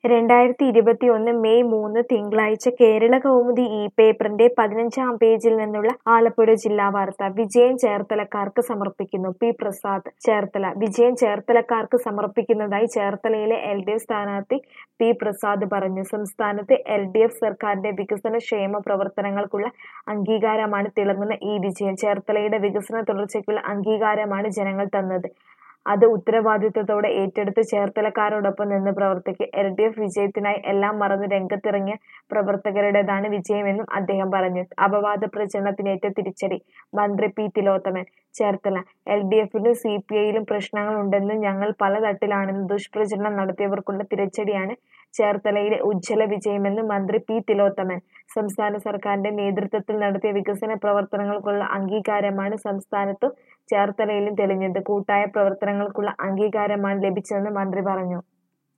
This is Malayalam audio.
രണ്ടായിരത്തി ഇരുപത്തിയൊന്ന് മെയ് മൂന്ന് തിങ്കളാഴ്ച കേരള കൗമുദി ഈ പേപ്പറിന്റെ പതിനഞ്ചാം പേജിൽ നിന്നുള്ള ആലപ്പുഴ ജില്ലാ വാർത്ത വിജയൻ ചേർത്തലക്കാർക്ക് സമർപ്പിക്കുന്നു പി പ്രസാദ് ചേർത്തല വിജയൻ ചേർത്തലക്കാർക്ക് സമർപ്പിക്കുന്നതായി ചേർത്തലയിലെ എൽ ഡി എഫ് സ്ഥാനാർത്ഥി പി പ്രസാദ് പറഞ്ഞു സംസ്ഥാനത്തെ എൽ ഡി എഫ് സർക്കാരിന്റെ വികസന ക്ഷേമ പ്രവർത്തനങ്ങൾക്കുള്ള അംഗീകാരമാണ് തിളങ്ങുന്ന ഈ വിജയം ചേർത്തലയുടെ വികസന തുടർച്ചയ്ക്കുള്ള അംഗീകാരമാണ് ജനങ്ങൾ തന്നത് അത് ഉത്തരവാദിത്തത്തോടെ ഏറ്റെടുത്ത് ചേർത്തലക്കാരോടൊപ്പം നിന്ന് പ്രവർത്തിക്കും എൽ ഡി എഫ് വിജയത്തിനായി എല്ലാം മറന്ന് രംഗത്തിറങ്ങിയ പ്രവർത്തകരുടേതാണ് വിജയമെന്നും അദ്ദേഹം പറഞ്ഞു അപവാദ പ്രചരണത്തിനേറ്റ തിരിച്ചടി മന്ത്രി P Thilothaman Cherthala L D എഫിലും സി പി ഐയിലും പ്രശ്നങ്ങളുണ്ടെന്നും ഞങ്ങൾ പല തട്ടിലാണെന്നും ദുഷ്പ്രചരണം നടത്തിയവർക്കുള്ള തിരിച്ചടിയാണ് ചേർത്തലയിലെ ഉജ്ജ്വല വിജയമെന്ന് മന്ത്രി പി തിലോത്തമൻ സംസ്ഥാന സർക്കാരിന്റെ നേതൃത്വത്തിൽ നടത്തിയ വികസന പ്രവർത്തനങ്ങൾക്കുള്ള അംഗീകാരമാണ് സംസ്ഥാനത്തും ചേർത്തലയിലും തെളിഞ്ഞത് കൂട്ടായ പ്രവർത്തനങ്ങൾക്കുള്ള അംഗീകാരമാണ് ലഭിച്ചതെന്ന് മന്ത്രി പറഞ്ഞു